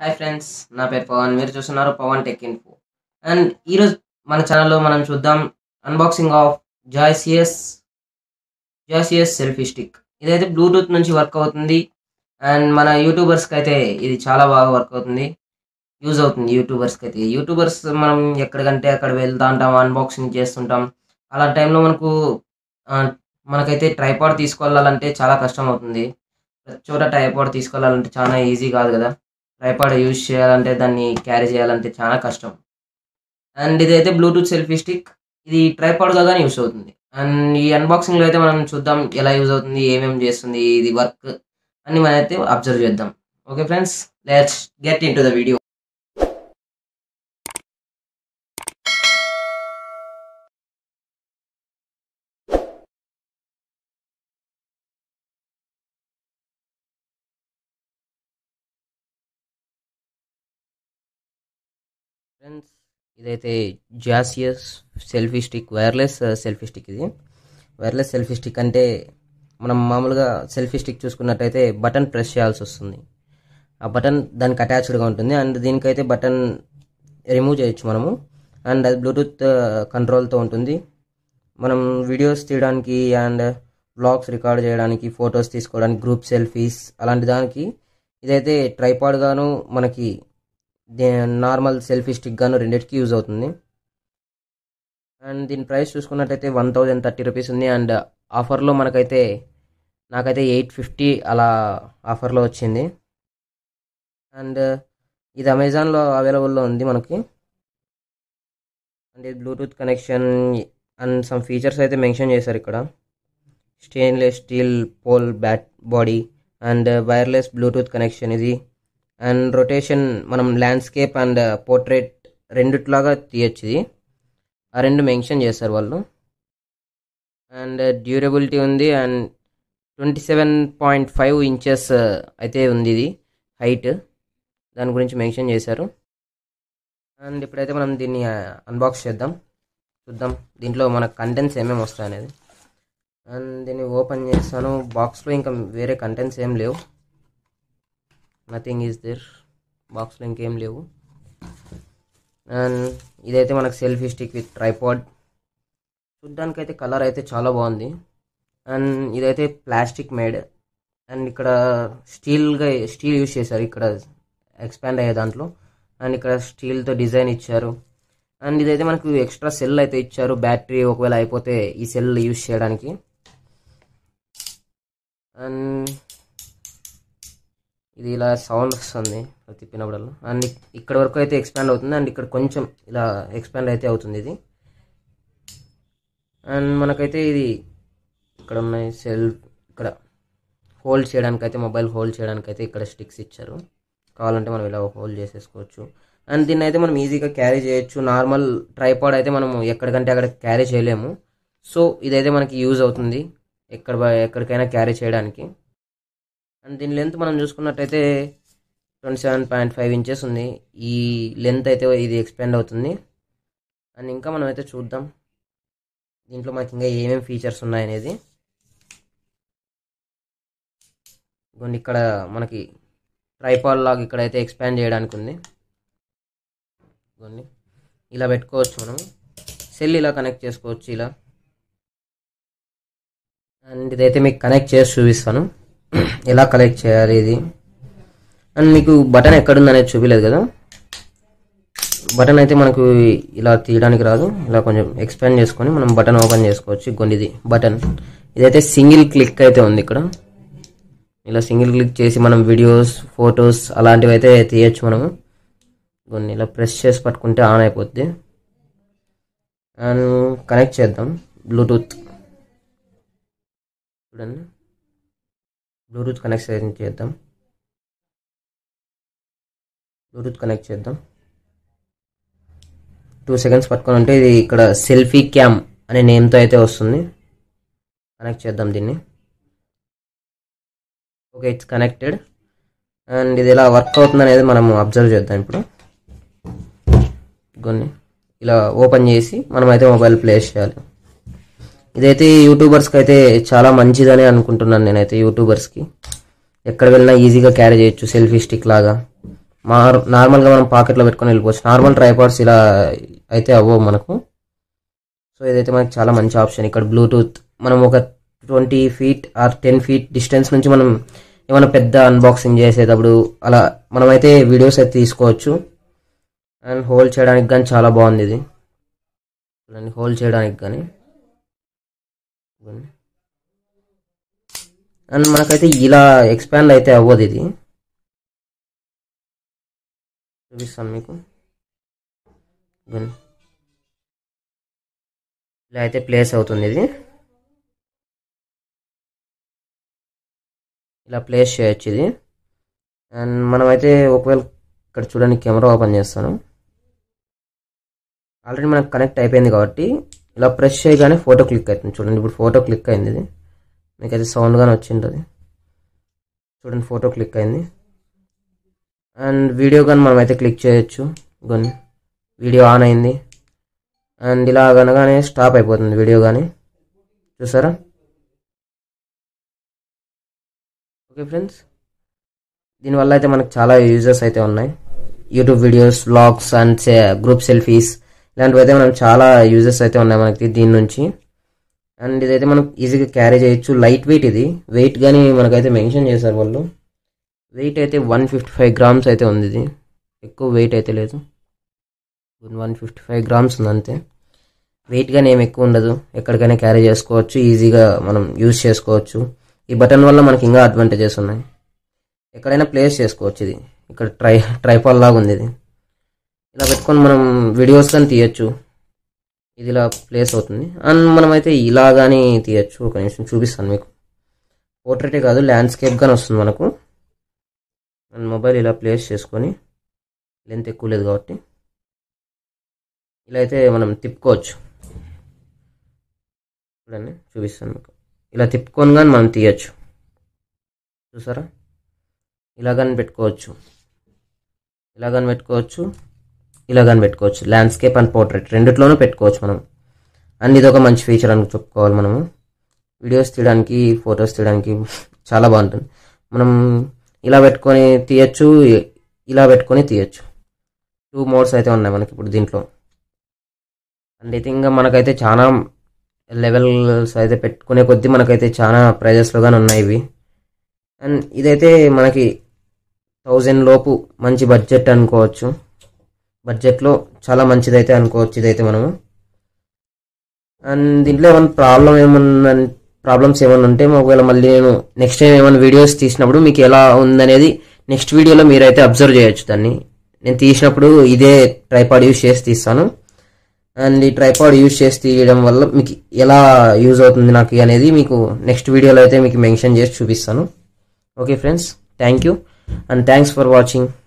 Hi friends నా పేరు పవన్ మీరు చూస్తున్నారు పవన్ టెక్ ఇన్ఫో అండ్ ఈరోజు మన ఛానల్లో మనం చూద్దాం unboxing of Joycious Joycious selfie stick ఇదైతే బ్లూటూత్ నుంచి వర్క్ అవుతుంది అండ్ మన యూట్యూబర్స్కి అయితే ఇది చాలా బాగా వర్క్ అవుతుంది యూజ్ అవుతుంది యూట్యూబర్స్కి అయితే యూట్యూబర్స్ మనం ఎక్కడికంటే అక్కడ వెళ్తా ఉంటాం అన్బాక్సింగ్ చేస్తుంటాం అలాంటి టైంలో మనకు ఆ, మనకైతే ట్రైపాడ్ తీసుకెళ్ళాలంటే చాలా కష్టం అవుతుంది ప్రతి చోట ట్రైపాడ్ తీసుకెళ్ళాలంటే చాలా ఈజీ కాదు కదా ట్రైపాడ్ యూజ్ చేయాలంటే దాన్ని క్యారీ చేయాలంటే చాలా కష్టం అండ్ ఇదైతే బ్లూటూత్ సెల్ఫీ స్టిక్ ఇది ట్రైపాడ్ గానే యూస్ అవుతుంది అండ్ ఈ అన్బాక్సింగ్ లో అయితే మనం చూద్దాం ఎలా యూజ్ అవుతుంది ఏమేమి చేస్తుంది ఇది వర్క్ అని మనం అయితే అబ్జర్వ్ చేద్దాం okay friends let's get into the video friends ఇదైతే Joycious selfie stick wireless selfie stick ఇది వైర్లెస్ సెల్ఫీ స్టిక్ అంటే మనం మామూలుగా సెల్ఫీ స్టిక్ చూసుకున్నట్టయితే బటన్ ప్రెస్ చేయాల్సి వస్తుంది ఆ బటన్ దానికి అటాచ్డ్గా ఉంటుంది అండ్ దీనికైతే బటన్ రిమూవ్ చేయొచ్చు మనము అండ్ అది బ్లూటూత్ కంట్రోల్తో ఉంటుంది మనం వీడియోస్ తీయడానికి అండ్ వ్లాగ్స్ రికార్డ్ చేయడానికి ఫొటోస్ తీసుకోవడానికి గ్రూప్ సెల్ఫీస్ అలాంటి దానికి ఇదైతే ట్రైపాడ్ గాను మనకి నార్మల్ సెల్ఫీ స్టిక్ గాను రెండింటికి యూజ్ అవుతుంది అండ్ దీని ప్రైస్ చూసుకున్నట్టయితే వన్ థౌజండ్ థర్టీ రూపీస్ ఉంది అండ్ ఆఫర్లో మనకైతే నాకైతే ఎయిట్ ఫిఫ్టీ అలా ఆఫర్లో వచ్చింది అండ్ ఇది అమెజాన్లో అవైలబుల్లో ఉంది మనకి అండ్ ఇది bluetooth connection and some features అయితే మెన్షన్ చేశారు ఇక్కడ stainless steel pole bat body and wireless bluetooth connection ఇది అండ్ రొటేషన్ మనం ల్యాండ్స్కేప్ అండ్ పోర్ట్రేట్ రెండిట్లాగా తీయచ్చు ఇది ఆ రెండు మెన్షన్ చేస్తారు వాళ్ళు అండ్ డ్యూరబిలిటీ ఉంది and twenty seven point five inches అయితే ఉంది ఇది హైట్ దాని గురించి మెన్షన్ చేశారు అండ్ ఇప్పుడైతే మనం దీన్ని అన్బాక్స్ చేద్దాం చూద్దాం దీంట్లో మన కంటెంట్స్ ఏమేమి వస్తాయి అనేది అండ్ దీన్ని ఓపెన్ చేస్తాను బాక్స్లో ఇంకా వేరే కంటెంట్స్ ఏం లేవు నథింగ్ ఈజ్ దేర్ బాక్స్లో ఇంకేం లేవు అండ్ ఇదైతే మనకు సెల్ఫీ స్టిక్ విత్ ట్రైపాడ్ చూడ్డానికి అయితే కలర్ అయితే చాలా బాగుంది అండ్ ఇదైతే ప్లాస్టిక్ మేడ్ అండ్ ఇక్కడ స్టీల్గా స్టీల్ యూస్ చేశారు ఇక్కడ ఎక్స్పాండ్ అయ్యే దాంట్లో అండ్ ఇక్కడ స్టీల్తో డిజైన్ ఇచ్చారు అండ్ ఇదైతే మనకు ఎక్స్ట్రా సెల్ అయితే ఇచ్చారు బ్యాటరీ ఒకవేళ అయిపోతే ఈ సెల్ యూస్ చేయడానికి అండ్ ఇది ఇలా సౌండ్ వస్తుంది అది తిప్పినప్పుడల్లా అండ్ ఇక్కడ వరకు అయితే ఎక్స్పాండ్ అవుతుంది అండ్ ఇక్కడ కొంచెం ఇలా ఎక్స్పాండ్ అయితే అవుతుంది ఇది అండ్ మనకైతే ఇది ఇక్కడ ఉన్నాయి సెల్ ఇక్కడ హోల్డ్ చేయడానికి అయితే మొబైల్ హోల్డ్ చేయడానికి అయితే ఇక్కడ స్టిక్స్ ఇచ్చారు కావాలంటే మనం ఇలా హోల్డ్ చేసేసుకోవచ్చు అండ్ దీన్ని అయితే మనం ఈజీగా క్యారీ చేయొచ్చు నార్మల్ ట్రైపాడ్ అయితే మనం ఎక్కడికంటే అక్కడ క్యారీ చేయలేము సో ఇదైతే మనకి యూజ్ అవుతుంది ఎక్కడ ఎక్కడికైనా క్యారీ చేయడానికి అండ్ దీని లెంత్ మనం చూసుకున్నట్టయితే twenty seven point five inches ఉంది ఈ లెంత్ అయితే ఇది ఎక్స్పాండ్ అవుతుంది అండ్ ఇంకా మనం అయితే చూద్దాం దీంట్లో మనకి ఇంకా ఏమేమి ఫీచర్స్ ఉన్నాయనేది ఇదిగోండి ఇక్కడ మనకి ట్రైపాల్ లాగా ఇక్కడైతే ఎక్స్పాండ్ చేయడానికి ఉంది ఇదిగోండి ఇలా పెట్టుకోవచ్చు మనం సెల్ ఇలా కనెక్ట్ చేసుకోవచ్చు ఇలా అండ్ ఇదైతే మీకు కనెక్ట్ చేసి చూపిస్తాను ఎలా కలెక్ట్ చేయాలి ఇది అండ్ మీకు బటన్ ఎక్కడుంది అనేది చూపించలేదు కదా బటన్ అయితే మనకు ఇలా తీయడానికి రాదు ఇలా కొంచెం ఎక్స్పాండ్ చేసుకొని మనం బటన్ ఓపెన్ చేసుకోవచ్చు ఇగోండి ఇది బటన్ ఇదైతే సింగిల్ క్లిక్ అయితే ఉంది ఇక్కడ ఇలా సింగిల్ క్లిక్ చేసి మనం వీడియోస్ ఫొటోస్ అలాంటివి అయితే తీయచ్చు మనము కొన్ని ఇలా ప్రెస్ చేసి పట్టుకుంటే ఆన్ అయిపోద్ది అండ్ కనెక్ట్ చేద్దాం బ్లూటూత్ చూడండి బ్లూటూత్ కనెక్ట్ చేద్దాం బ్లూటూత్ కనెక్ట్ చేద్దాం టూ సెకండ్స్ పట్టుకొని ఉంటే ఇది ఇక్కడ సెల్ఫీ క్యామ్ అనే నేమ్తో అయితే వస్తుంది కనెక్ట్ చేద్దాం దీన్ని ఓకే ఇట్స్ కనెక్టెడ్ అండ్ ఇది ఎలా వర్క్ అవుతుంది అనేది మనం అబ్జర్వ్ చేద్దాం ఇప్పుడు కొన్ని ఇలా ఓపెన్ చేసి మనం అయితే మొబైల్ ప్లేస్ చేయాలి ఇదైతే యూట్యూబర్స్కి అయితే చాలా మంచిదని అనుకుంటున్నాను నేనైతే యూట్యూబర్స్కి ఎక్కడ వెళ్ళినా ఈజీగా క్యారీ చేయొచ్చు సెల్ఫీ స్టిక్ లాగా మా నార్మల్గా మనం పాకెట్లో పెట్టుకొని వెళ్ళిపోవచ్చు నార్మల్ ట్రైపాడ్స్ ఇలా అయితే అవ్వవు మనకు సో ఇదైతే మనకి చాలా మంచి ఆప్షన్ ఇక్కడ బ్లూటూత్ మనం ఒక twenty feet or ten feet distance నుంచి మనం ఏమైనా పెద్ద అన్బాక్సింగ్ చేసేటప్పుడు అలా మనమైతే వీడియోస్ అయితే తీసుకోవచ్చు అండ్ హోల్డ్ చేయడానికి కానీ చాలా బాగుంది ఇది చూడండి హోల్డ్ చేయడానికి కానీ అండ్ మనకైతే ఇలా ఎక్స్పాండ్ అయితే అవ్వదు ఇది చూపిస్తాను మీకు ఇదిగోండి. ఇలా అయితే ప్లేస్ అవుతుంది ఇది ఇలా ప్లేస్ చేయొచ్చు ఇది అండ్ మనమైతే ఒకవేళ ఇక్కడ చూడండి కెమెరా ఓపెన్ చేస్తాను ఆల్రెడీ మనకు కనెక్ట్ అయిపోయింది కాబట్టి ఇలా ప్రెస్ చేయగానే ఫోటో క్లిక్ అవుతుంది చూడండి ఇప్పుడు ఫోటో క్లిక్ అయింది ఇది మీకు అయితే సౌండ్ కానీ వచ్చింటుంది చూడండి ఫోటో క్లిక్ అయింది అండ్ వీడియో కానీ మనం అయితే క్లిక్ చేయొచ్చు కొన్ని వీడియో ఆన్ అయింది అండ్ ఇలా కనగానే స్టాప్ అయిపోతుంది వీడియో కానీ చూసారా ఓకే ఫ్రెండ్స్ దీనివల్ల అయితే మనకు చాలా యూజెస్ అయితే ఉన్నాయి YouTube videos vlogs and group selfies ఇలాంటివి అయితే మనం చాలా యూజెస్ అయితే ఉన్నాయి మనకి దీని నుంచి అండ్ ఇదైతే మనం ఈజీగా క్యారీ చేయొచ్చు లైట్ వెయిట్ ఇది వెయిట్ కానీ మనకైతే మెన్షన్ చేశారు వాళ్ళు వెయిట్ అయితే వన్ ఫిఫ్టీ ఫైవ్ గ్రామ్స్ అయితే ఉంది ఇది ఎక్కువ వెయిట్ అయితే లేదు వన్ ఫిఫ్టీ ఫైవ్ గ్రామ్స్ ఉంది అంతే వెయిట్ కానీ ఏం ఎక్కువ ఉండదు ఎక్కడికైనా క్యారీ చేసుకోవచ్చు ఈజీగా మనం యూజ్ చేసుకోవచ్చు ఈ బటన్ వల్ల మనకి ఇంకా అడ్వాంటేజెస్ ఉన్నాయి ఎక్కడైనా ప్లేస్ చేసుకోవచ్చు ఇది ఇక్కడ ట్రై ట్రైపాల్ లాగా ఉంది ఇది ఇలా పెట్టుకొని మనం వీడియోస్ కానీ తీయచ్చు ఇది ఇలా ప్లేస్ అవుతుంది అండ్ మనమైతే ఇలా కానీ తీయచ్చు ఒక నిమిషం చూపిస్తాను మీకు పోర్ట్రేటే కాదు ల్యాండ్స్కేప్ కానీ వస్తుంది మనకు అండ్ మొబైల్ ఇలా ప్లేస్ చేసుకొని లెంత్ ఎక్కువ లేదు కాబట్టి ఇలా అయితే మనం తిప్పుకోవచ్చు చూడండి చూపిస్తాను మీకు ఇలా తిప్పుకొని కానీ మనం తీయచ్చు చూసారా ఇలా కానీ పెట్టుకోవచ్చు ఇలా కానీ పెట్టుకోవచ్చు ఇలా కానీ పెట్టుకోవచ్చు ల్యాండ్స్కేప్ అండ్ పోర్ట్రేట్ రెండిట్లోనూ పెట్టుకోవచ్చు మనం అండ్ ఇది ఒక మంచి ఫీచర్ అని చెప్పుకోవాలి మనము వీడియోస్ తీయడానికి ఫొటోస్ తీయడానికి చాలా బాగుంటుంది మనం ఇలా పెట్టుకొని తీయచ్చు ఇలా పెట్టుకొని తీయచ్చు టూ మోడ్స్ అయితే ఉన్నాయి మనకి ఇప్పుడు దీంట్లో అండ్ అయితే ఇంకా మనకైతే చాలా లెవెల్స్ అయితే పెట్టుకునే కొద్దీ మనకైతే చాలా ప్రైజెస్లో కానీ ఉన్నాయి ఇవి అండ్ ఇదైతే మనకి థౌజండ్ లోపు మంచి బడ్జెట్ అనుకోవచ్చు బడ్జెట్లో చాలా మంచిదైతే అనుకోవచ్చు ఇదైతే మనము అండ్ దీంట్లో ఏమైనా ప్రాబ్లం ఏమన్నా ప్రాబ్లమ్స్ ఏమైనా ఉంటే ఒకవేళ మళ్ళీ నేను నెక్స్ట్ టైం ఏమైనా వీడియోస్ తీసినప్పుడు మీకు ఎలా ఉందనేది నెక్స్ట్ వీడియోలో మీరైతే అబ్జర్వ్ చేయొచ్చు దాన్ని నేను తీసినప్పుడు ఇదే ట్రైపాడ్ యూస్ చేసి తీస్తాను అండ్ ఈ ట్రైపాడ్ యూస్ చేసి తీయడం వల్ల మీకు ఎలా యూజ్ అవుతుంది నాకు అనేది మీకు నెక్స్ట్ వీడియోలో అయితే మీకు మెన్షన్ చేసి చూపిస్తాను okay friends thank you and thanks for watching